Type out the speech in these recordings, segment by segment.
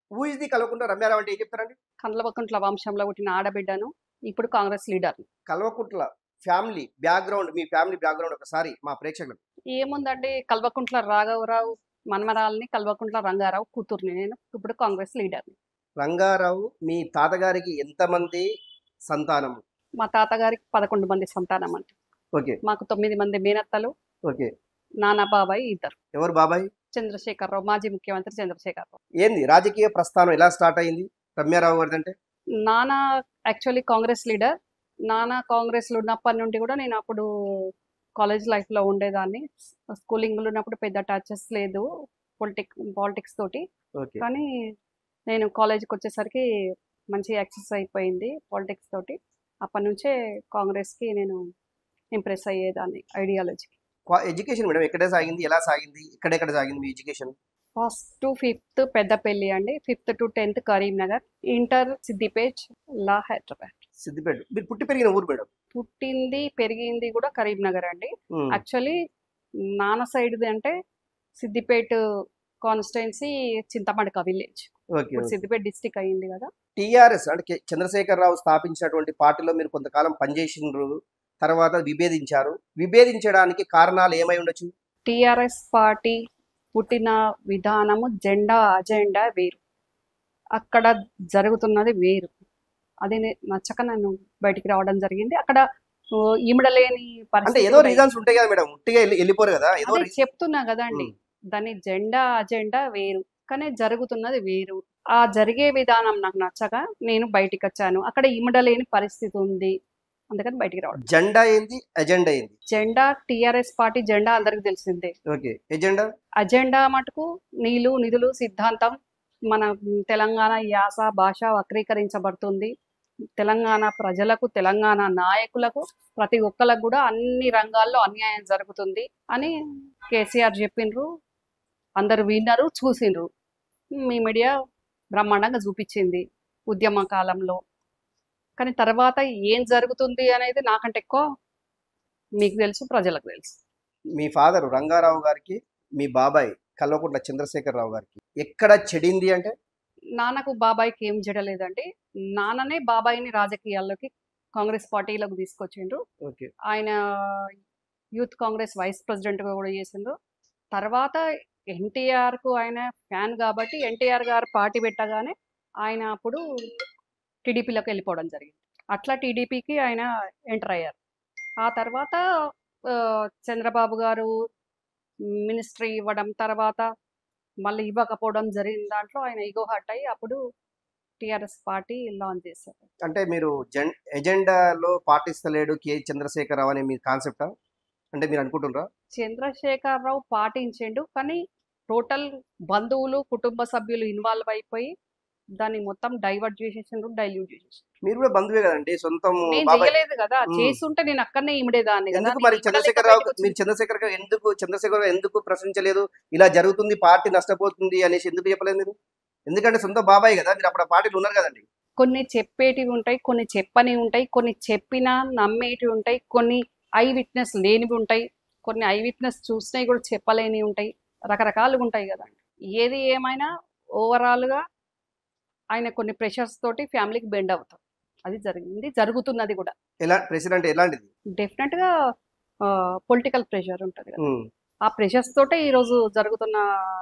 Who is the Kalvakuntla Ramya Rao అంటే ఏం చెప్తారండి కండ్లవకుంట్ల వంశంలో పుట్టిన ఆడబిడ్డను ఇప్పుడు Congress leader Kalvakuntla family background మీ ఫ్యామిలీ బ్యాక్గ్రౌండ్ ఒకసారి మా ప్రేక్షకులకు ఏముందండి కల్వకుంట్ల రాఘవరావు మనమరాల్ని కల్వకుంట్ల రంగారావు కూతుర్ని నేను ఇప్పుడు కాంగ్రెస్ లీడర్ రంగారావు మీ తాతగారికి ఎంతమంది సంతానము మా తాతగారికి పదకొండు మంది సంతానం అంట ఓకే మాకు తొమ్మిది మంది మేనత్తలు ఓకే నానా బాబాయ్ ఇద్దరు ఎవరు బాబాయ్ చంద్రశేఖరరావు మాజీ ముఖ్యమంత్రి చంద్రశేఖరరావు ఏంది రాజకీయ ప్రస్థానం ఎలా స్టార్ట్ అయింది రమ్యారావు గారిది అంటే నానా యాక్చువల్లీ కాంగ్రెస్ లీడర్ నానా కాంగ్రెస్లో ఉన్నప్పటి నుండి కూడా నేను అప్పుడు కాలేజ్ లైఫ్లో ఉండేదాన్ని స్కూలింగ్లో ఉన్నప్పుడు పెద్ద టచెస్ లేదు పొలిటిక్ పాలిటిక్స్ తోటి ఓకే కానీ నేను కాలేజ్కి వచ్చేసరికి మంచి యాక్సెస్ అయిపోయింది పాలిటిక్స్ తోటి అప్పటి నుంచే కాంగ్రెస్కి నేను ఇంప్రెస్ అయ్యేదాన్ని ఐడియాలజీ ఎడ్యుకేషన్ మేడం ఎక్కడ సాగింది ఎలా సాగింది ఎక్కడెక్కడ సాగింది మీ education first to fifth Peddapalli అండి fifth to tenth Karimnagar inter Siddipet లా హైదరాబాద్ సిద్దిపేట మీరు పుట్టి పెరిగిన ఊరు మేడం పుట్టింది పెరిగింది కూడా కరీంనగర్ అండి ఉమ్, యాక్చువల్లీ నాన్న సైడ్ది అంటే Siddipet constituency Chintamadaka village okay ఇప్పుడు సిద్దిపేట డిస్టిక్ అయ్యింది కదా టిఆర్ఎస్ అంటే కె- చంద్రశేఖర్ రావు స్థాపించినటువంటి పార్టీలో మీరు కొంతకాలం పనిచేసినారు తర్వాత విభేదించారు విభేదించడానికి కారణాలు ఏమై ఉండొచ్చు టిఆర్ఎస్ పార్టీ పుట్టిన విధానము జెండా అజెండా వేరు అక్కడ జరుగుతున్నది వేరు అది నే- నచ్చక నేను బయటికి రావడం జరిగింది అక్కడ ఓ, ఈమిడలేని అంటే పరిస్థితి ఏదో ఉన్నాయి. రీజన్స్ ఉంటాయి కదా మేడం ఉట్టిగా వెళ్ళి- వెళ్ళిపోరు కదా ఏదో అదే reason- చెప్తున్నా కదండి ఉమ్, దాని జెండా అజెండా వేరు కానీ జరుగుతున్నది వేరు ఆ జరిగే విధానం నాకు నచ్చక నేను బయటికి వచ్చాను అక్కడ ఇమడలేని పరిస్థితి ఉంది అందుకని బయటికి రావడం జెండా ఏంది ఎజెండా ఏంది జెండా టిఆర్ఎస్ పార్టీ జెండా అందరికి తెలిసిందే ఓకే ఎజెండా అజెండా మటుకు నీళ్లు నిధులు సిద్ధాంతం మన తెలంగాణ యాస భాష వక్రీకరించబడుతుంది తెలంగాణ ప్రజలకు తెలంగాణ నాయకులకు ప్రతి ఒక్కరికి కూడా అన్ని రంగాల్లో అన్యాయం జరుగుతుంది అని కేసీఆర్ చెప్పిండ్రు అందరు విన్నారు చూసిండ్రు మీ మీడియా బ్రహ్మాండంగా చూపించింది ఉద్యమ కాలంలో కానీ తర్వాత ఏం జరుగుతుంది అనేది నాకంటే ఎక్కువ మీకు తెలుసు ప్రజలకు తెలుసు మీ ఫాదర్ రంగారావు గారికి మీ బాబాయ్ కల్వకుంట్ల చంద్రశేఖర్ రావు గారికి ఎక్కడ చెడింది అంటే నాన్నకు బాబాయ్కి ఏం జడలేదండి నాన్ననే బాబాయిని రాజకీయాల్లోకి కాంగ్రెస్ పార్టీలోకి తీసుకొచ్చిండ్రు ఓకే ఆయన యూత్ కాంగ్రెస్ వైస్ ప్రెసిడెంట్గా కూడా చేసిండ్రు తర్వాత ఎన్టీఆర్కు ఆయన ఫ్యాన్ కాబట్టి ఎన్టీఆర్ గారు పార్టీ పెట్టగానే ఆయన అప్పుడు టీడీపీలోకి వెళ్ళిపోవడం జరిగింది అట్లా టీడీపీకి ఆయన ఎంటర్ అయ్యారు ఆ తర్వాత ఆ, చంద్రబాబు గారు మినిస్ట్రీ ఇవ్వడం తర్వాత మళ్ళీ ఇవ్వకపోవడం జరిగిన దాంట్లో ఆయన ఇగో హట్ అయ్యి అప్పుడు టిఆర్ఎస్ పార్టీ లాంచ్ చేశారు అంటే మీరు జెం ఎజెండాలో పాటిస్తలేడు కె చంద్రశేఖర్ రావు అనే మీ కాన్సెప్టా అంటే మీరు అనుకుంటున్నారా చంద్రశేఖరరావు పాటించిండు కానీ టోటల్ బంధువులు కుటుంబ సభ్యులు ఇన్వాల్వ్ అయిపోయి దాన్ని మొత్తం డైవర్ట్ చేసేసిండ్రు డైల్యూట్ చేసేసిండ్రు మీరు కూడా బంధువే కదండి సొంతం నేను బాబాయ్ చేయలేదు కదా మ్మ్. చేస్తుంటే నేను అక్కడనే ఇమిడేదాన్ని కదా ఎందుకు నేను మరి ఇమిడలేక చంద్రశేఖర్ రావు బయటకు మీరు చంద్రశేఖర్ గారు ఎందుకు చంద్రశేఖర్ రావు ఎందుకు ప్రశ్నించలేదు ఇలా జరుగుతుంది పార్టీ నష్టపోతుంది అనేసి ఎందుకు చెప్పలేదు మీరు ఎందుకంటే సొంత బాబాయ్ కదా మీరు అప్పుడు ఆ పార్టీలు ఉన్నారు కదండి కొన్ని చెప్పేటివి ఉంటాయి కొన్ని చెప్పని ఉంటాయి కొన్ని చెప్పినా నమ్మేటివి ఉంటాయి కొన్ని ఐ విట్నెస్ లేనివి ఉంటాయి కొన్ని ఐ విట్నెస్ చూసినవి కూడా చెప్పలేనివి ఉంటాయి రకరకాలుగా ఉంటాయి కదా ఏది ఏమైనా ఓవరాల్గా ఆయన కొన్ని ప్రెషర్స్ తోటి ఫ్యామిలీకి బెండ్ అవుతాం అది జరిగింది జరుగుతున్నది కూడా ఎలా ప్రెసిడెంట్ ఎలాంటిది డెఫినెట్గా పొలిటికల్ ప్రెషర్ ఉంటుంది కదా ఉమ్, ఆ ప్రెషర్స్ తోటే ఈరోజు జరుగుతున్న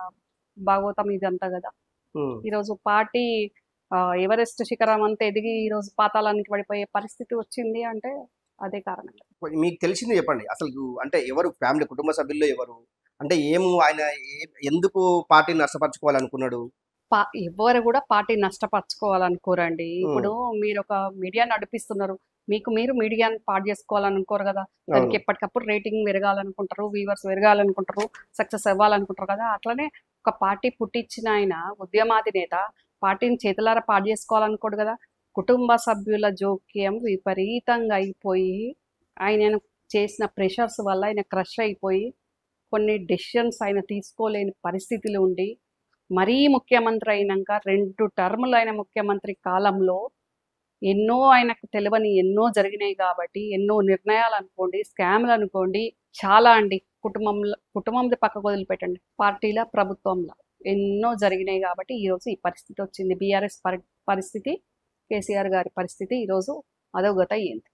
భాగవతం ఇదంతా కదా ఉమ్. ఈరోజు పార్టీ ఆ, ఎవరెస్ట్ శిఖరం అంతా ఎదిగి ఈరోజు పాతాళానికి పడిపోయే పరిస్థితి వచ్చింది అంటే అదే కారణం మీకు తెలిసింది చెప్పండి అసలు అంటే ఎవరు ఫ్యామిలీ కుటుంబ సభ్యుల్లో ఎవరు అంటే ఏం ఆయన ఏ- ఎందుకు పార్టీని నష్టపరచుకోవాలనుకున్నాడు పా ఎవరు కూడా పార్టీ నష్టపరచుకోవాలనుకోరండి ఇప్పుడు మీరు ఒక మీడియా నడిపిస్తున్నారు మీకు మీరు మీడియాని పాడు చేసుకోవాలనుకోరు కదా దానికి ఎప్పటికప్పుడు రేటింగ్ పెరగాలనుకుంటారు వ్యూవర్స్ పెరగాలనుకుంటారు సక్సెస్ అవ్వాలనుకుంటారు కదా అట్లనే ఒక పార్టీ పుట్టించిన ఆయన ఉద్యమాధినేత పార్టీని చేతులారా పాడు చేసుకోవాలనుకోడు కదా కుటుంబ సభ్యుల జోక్యం విపరీతంగా అయిపోయి ఆయన చేసిన ప్రెషర్స్ వల్ల ఆయన క్రష్ అయిపోయి కొన్ని డెసిషన్స్ ఆయన తీసుకోలేని పరిస్థితులు ఉండి మరీ ముఖ్యమంత్రి అయినాక రెండు టర్ములు అయిన ముఖ్యమంత్రి కాలంలో ఎన్నో ఆయనకు తెలియని ఎన్నో జరిగినాయి కాబట్టి ఎన్నో నిర్ణయాలు అనుకోండి స్కామ్లు అనుకోండి చాలా అండి కుటుంబంలో కుటుంబంది పక్కకు వదిలిపెట్టండి పార్టీల ప్రభుత్వంలో ఎన్నో జరిగినాయి కాబట్టి ఈ రోజు ఈ పరిస్థితి వచ్చింది బీఆర్ఎస్ పరిస్థితి కేసీఆర్ గారి పరిస్థితి ఈ రోజు అదోగత అయ్యింది